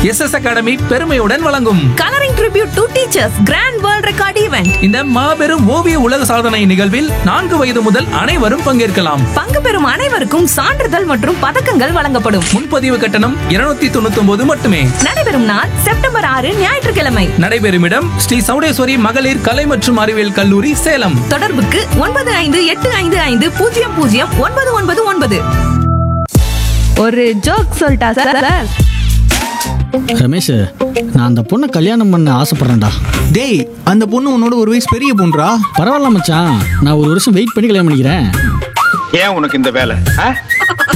S S academy பெருமையுடன் வழங்கும் colouring tribute to teachers grand world record event இந்த மாபெரும் ஓவிய உலக சாதனை நிகழ்வில் நான்கு வயது முதல் அனைவரும் பங்கேற்கலாம் பங்கு பெறும் அனைவருக்கும் சான்றிதழ் மற்றும் பதக்கங்கள் வழங்கப்படும் முன்பதிவு கட்டணம் இருநூத்தி தொண்ணூத்தி ஒன்பது மட்டுமே நடைபெறும் நாள் செப்டம்பர் ஆறு ஞாயிற்றுக்கிழமை நடைபெறும் இடம் ஸ்ரீ சவுடேஸ்வரி மகளிர் கலை மற்றும் அறிவியல் கல்லூரி சேலம் தொடர்புக்கு ஒன்பது ஐந்து எட்டு ஐந்து ஐந்து பூஜ்ஜியம் பூஜ்ஜியம் ஒன்பது ஒன்பது ஒன்பது ஒரு ஜோக் சொல்லிட்டா சார் ரமேஷ் நான் அந்த பொண்ணை கல்யாணம் பண்ண ஆசைப்பட்றேன்டா டேய் அந்த பொண்ணு உன்னோட ஒரு வயசு பெரிய பொண்ணுடா பரவாயில்ல மச்சான் நான் ஒரு வருஷம் வெயிட் பண்ணி கல்யாணம் பண்ணிக்கிறேன் ஏன் உனக்கு இந்த வேலை ஆ?